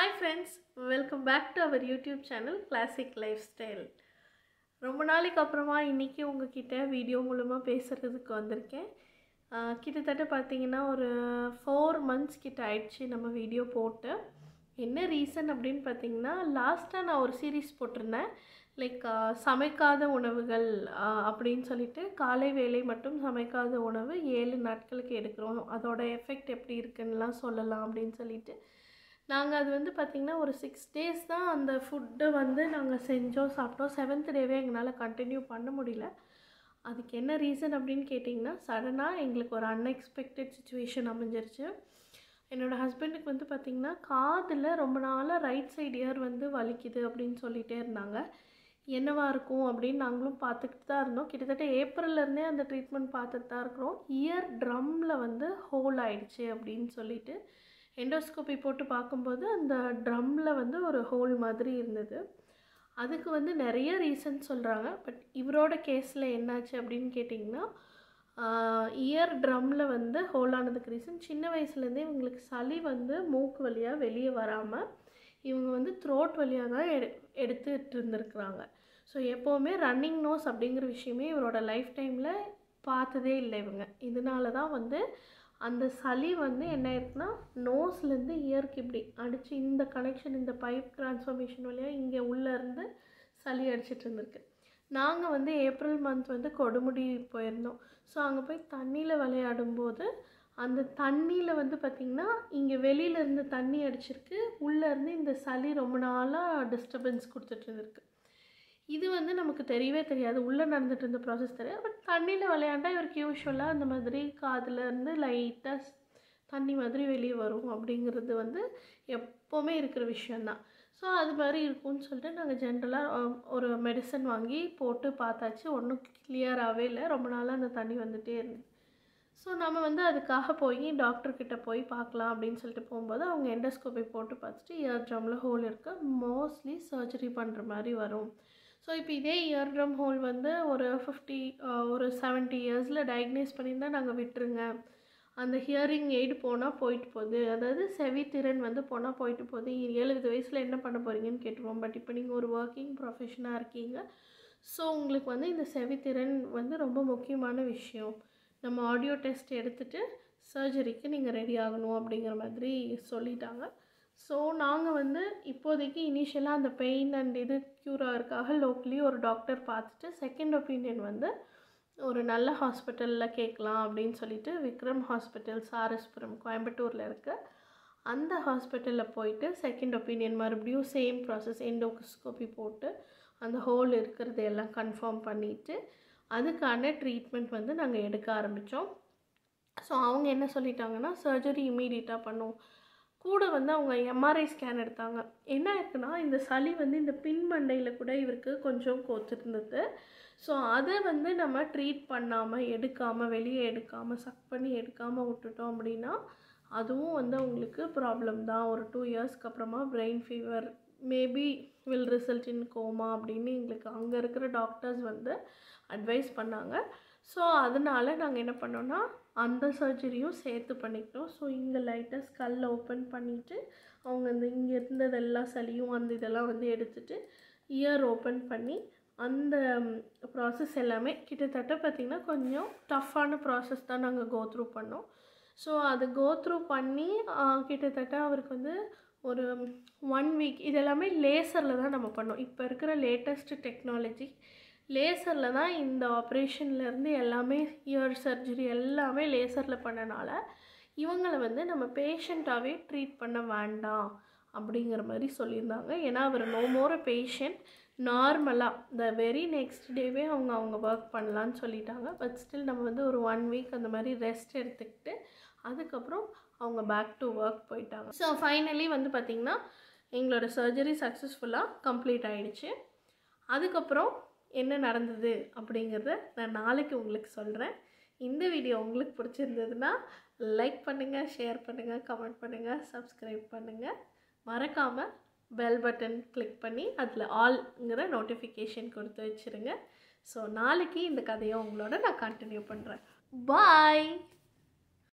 hi friends welcome back to our YouTube channel classic lifestyle ரொம்ப நாளைக்கு அப்புறமா இன்றைக்கி உங்ககிட்ட வீடியோ மூலமாக பேசுகிறதுக்கு வந்திருக்கேன் ஆஹ் கிட்டத்தட்ட பார்த்தீங்கன்னா ஒரு ஃபோர் மந்த்ஸ் கிட்ட ஆயிடுச்சு நம்ம வீடியோ போட்டு என்ன ரீசன் அப்படின்னு பார்த்தீங்கன்னா லாஸ்ட்டாக நான் ஒரு சீரீஸ் போட்டிருந்தேன் லைக் சமைக்காத உணவுகள் ஆஹ் அப்படின்னு சொல்லிட்டு காலை வேலை மட்டும் சமைக்காத உணவு ஏழு நாட்களுக்கு எடுக்கிறோம் அதோட எஃபெக்ட் எப்படி இருக்குன்னுலாம் சொல்லலாம் அப்படின்னு சொல்லிட்டு நாங்கள் அது வந்து பார்த்திங்கன்னா ஒரு சிக்ஸ் டேஸ் தான் அந்த ஃபுட்டை வந்து நாங்கள் செஞ்சோம் சாப்பிட்டோம் செவன்த் டேவே எங்களால் கண்டினியூ பண்ண முடியல அதுக்கு என்ன ரீசன் அப்படின்னு கேட்டிங்கன்னா சடனாக எங்களுக்கு ஒரு அன்எக்ஸ்பெக்டட் சுச்சுவேஷன் அமைஞ்சிருச்சு என்னோடய ஹஸ்பண்டுக்கு வந்து பார்த்திங்கன்னா காதில் ரொம்ப நாளாக ரைட் சைடு இயர் வந்து வலிக்குது அப்படின்னு சொல்லிகிட்டே இருந்தாங்க என்னவா இருக்கும் அப்படின்னு நாங்களும் பார்த்துக்கிட்டு தான் இருந்தோம் கிட்டத்தட்ட ஏப்ரல்லேருந்தே அந்த ட்ரீட்மெண்ட் பார்த்துட்டு தான் இருக்கிறோம் இயர் ட்ரம்மில் வந்து ஹோல் ஆயிடுச்சு அப்படின்னு சொல்லிட்டு எண்டோஸ்கோப்பி போட்டு பார்க்கும்போது அந்த ட்ரம்மில் வந்து ஒரு ஹோல் மாதிரி இருந்தது அதுக்கு வந்து நிறைய ரீசன் சொல்கிறாங்க பட் இவரோட கேஸில் என்னாச்சு அப்படின்னு கேட்டிங்கன்னா இயர் ட்ரம்மில் வந்து ஹோல் ஆனதுக்கு ரீசன் சின்ன வயசுலேருந்தே இவங்களுக்கு சளி வந்து மூக்கு வழியாக வெளியே வராமல் இவங்க வந்து த்ரோட் வழியாக தான் எடு எடுத்துகிட்டு இருந்திருக்கிறாங்க ஸோ எப்போவுமே ரன்னிங் நோஸ் அப்படிங்கிற விஷயமே இவரோட லைஃப் டைமில் பார்த்ததே இல்லை இவங்க இதனால தான் வந்து அந்த சளி வந்து என்ன ஆயிருக்குன்னா நோஸ்லேருந்து இயருக்கு இப்படி அடித்து இந்த கனெக்ஷன் இந்த பைப் ட்ரான்ஸ்ஃபர்மேஷன் வழியாக இங்கே உள்ளேருந்து சளி அடிச்சிட்டு இருந்திருக்கு நாங்கள் வந்து ஏப்ரல் மந்த் வந்து கொடுமுடி போயிருந்தோம் ஸோ அங்கே போய் தண்ணியில் விளையாடும்போது அந்த தண்ணியில் வந்து பார்த்திங்கன்னா இங்கே வெளியில இருந்து தண்ணி அடிச்சிருக்கு உள்ளேருந்து இந்த சளி ரொம்ப நாளாக டிஸ்டர்பன்ஸ் கொடுத்துட்டு இருந்திருக்கு இது வந்து நமக்கு தெரியவே தெரியாது உள்ளே நடந்துட்டு இருந்த ப்ராசஸ் தெரியாது பட் தண்ணியில் விளையாண்டா இவருக்கு யூஸ்வலாக அந்த மாதிரி காதுல இருந்து லைட்டாக தண்ணி மாதிரி வெளியே வரும் அப்படிங்கிறது வந்து எப்போவுமே இருக்கிற விஷயந்தான் ஸோ அது மாதிரி இருக்கும்னு சொல்லிட்டு நாங்கள் ஜென்ரலாக ஒரு மெடிசன் வாங்கி போட்டு பார்த்தாச்சு ஒன்றும் கிளியராகவே இல்லை ரொம்ப நாளாக அந்த தண்ணி வந்துகிட்டே இருந்தது ஸோ நம்ம வந்து அதுக்காக போய் டாக்டர்கிட்ட போய் பார்க்கலாம் அப்படின்னு சொல்லிட்டு போகும்போது அவங்க எண்டோஸ்கோப்பி போட்டு பார்த்துட்டு இயர் ட்ரம்மில் ஹோல் இருக்கு மோஸ்ட்லி சர்ஜரி பண்ணுற மாதிரி வரும் ஸோ இப்போ இதே இயர் ட்ரம் ஹோல் வந்து ஒரு ஃபிஃப்டி ஒரு செவன்ட்டி இயர்ஸில் டயக்னைஸ் பண்ணியிருந்தா நாங்கள் விட்டுருங்க அந்த ஹியரிங் எய்டு போனால் போயிட்டு போகுது அதாவது செவித்திறன் வந்து போனால் போயிட்டு போகுது எழுபது வயசில் என்ன பண்ண போகிறீங்கன்னு கேட்டுருவோம் பட் இப்போ நீங்கள் ஒரு ஒர்க்கிங் ப்ரொஃபஷனாக இருக்கீங்க ஸோ உங்களுக்கு வந்து இந்த செவித்திறன் வந்து ரொம்ப முக்கியமான விஷயம் நம்ம ஆடியோ டெஸ்ட் எடுத்துகிட்டு சர்ஜரிக்கு நீங்கள் ரெடி ஆகணும் அப்படிங்கிற மாதிரி சொல்லிட்டாங்க ஸோ நாங்கள் வந்து இப்போதைக்கு இனிஷியலாக அந்த பெயின் அண்ட் இது க்யூர் ஆகிறதுக்காக லோக்கலி ஒரு டாக்டர் பார்த்துட்டு செகண்ட் ஒப்பீனியன் வந்து ஒரு நல்ல ஹாஸ்பிட்டலில் கேட்கலாம் அப்படின்னு சொல்லிட்டு விக்ரம் ஹாஸ்பிட்டல் சாரஸ்புரம் கோயம்புத்தூரில் இருக்க அந்த ஹாஸ்பிட்டலில் போயிட்டு செகண்ட் ஒப்பீனியன் மறுபடியும் சேம் ப்ராசஸ் எண்டோஸ்கோப்பி போட்டு அந்த ஹோல் இருக்கிறது எல்லாம் கன்ஃபார்ம் பண்ணிவிட்டு அதுக்கான ட்ரீட்மெண்ட் வந்து நாங்கள் எடுக்க ஆரம்பித்தோம் ஸோ அவங்க என்ன சொல்லிட்டாங்கன்னா சர்ஜரி இமீடியட்டாக பண்ணும் கூட வந்து அவங்க எம்ஆர்ஐ ஸ்கேன் எடுத்தாங்க என்ன இருக்குன்னா இந்த சளி வந்து இந்த பின் மண்டையில் கூட இவருக்கு கொஞ்சம் கோத்துருந்தது ஸோ அதை வந்து நம்ம ட்ரீட் பண்ணாமல் எடுக்காமல் வெளியே எடுக்காமல் சக் பண்ணி எடுக்காமல் விட்டுட்டோம் அப்படின்னா அதுவும் வந்து அவங்களுக்கு ப்ராப்ளம் தான் ஒரு டூ இயர்ஸ்க்கு அப்புறமா brain fever maybe will result in coma அப்படின்னு எங்களுக்கு அங்கே இருக்கிற டாக்டர்ஸ் வந்து அட்வைஸ் பண்ணாங்க ஸோ அதனால் நாங்கள் என்ன பண்ணோன்னா அந்த சர்ஜரியும் சேர்த்து பண்ணிக்கிட்டோம் ஸோ இங்கே லைட்டாக ஸ்கல்ல ஓப்பன் பண்ணிவிட்டு அவங்க இந்த இங்கே இருந்தது எல்லா சளியும் அந்த இதெல்லாம் வந்து எடுத்துகிட்டு இயர் ஓப்பன் பண்ணி அந்த ப்ராசஸ் எல்லாமே கிட்டத்தட்ட பார்த்திங்கன்னா கொஞ்சம் டஃப்பான ப்ராசஸ் தான் நாங்கள் கோ த்ரூ பண்ணோம் ஸோ அது கோ த்ரூ பண்ணி கிட்டத்தட்ட அவருக்கு வந்து ஒரு ஒன் வீக் இது எல்லாமே லேசரில் தான் நம்ம பண்ணோம் இப்போ இருக்கிற லேட்டஸ்ட் டெக்னாலஜி லேசரில் தான் இந்த ஆப்ரேஷன்லேருந்து எல்லாமே இயர் சர்ஜரி எல்லாமே லேசரில் பண்ணனால இவங்களை வந்து நம்ம பேஷண்ட்டாகவே ட்ரீட் பண்ண வேண்டாம் அப்படிங்கிற மாதிரி சொல்லியிருந்தாங்க ஏன்னா அவர் நோ மோர் பேஷண்ட் நார்மலாக த வெரி நெக்ஸ்ட் டேவே அவங்க அவங்க ஒர்க் பண்ணலான்னு சொல்லிட்டாங்க பட் ஸ்டில் நம்ம வந்து ஒரு ஒன் வீக் அந்த மாதிரி ரெஸ்ட் எடுத்துக்கிட்டு அதுக்கப்புறம் அவங்க பேக் டு ஒர்க் போயிட்டாங்க ஸோ ஃபைனலி வந்து பார்த்திங்கன்னா எங்களோட சர்ஜரி சக்ஸஸ்ஃபுல்லாக கம்ப்ளீட் ஆகிடுச்சு அதுக்கப்புறம் என்ன நடந்தது அப்படிங்கிறத நான் நாளைக்கு உங்களுக்கு சொல்கிறேன் இந்த வீடியோ உங்களுக்கு பிடிச்சிருந்ததுன்னா லைக் பண்ணுங்கள் ஷேர் பண்ணுங்கள் கமெண்ட் பண்ணுங்கள் சப்ஸ்கிரைப் பண்ணுங்கள் மறக்காமல் பெல் பட்டன் கிளிக் பண்ணி அதில் ஆல்ங்கிற நோட்டிஃபிகேஷன் கொடுத்து வச்சுருங்க ஸோ நாளைக்கு இந்த கதையை உங்களோட நான் கண்டினியூ பண்ணுறேன் பாய்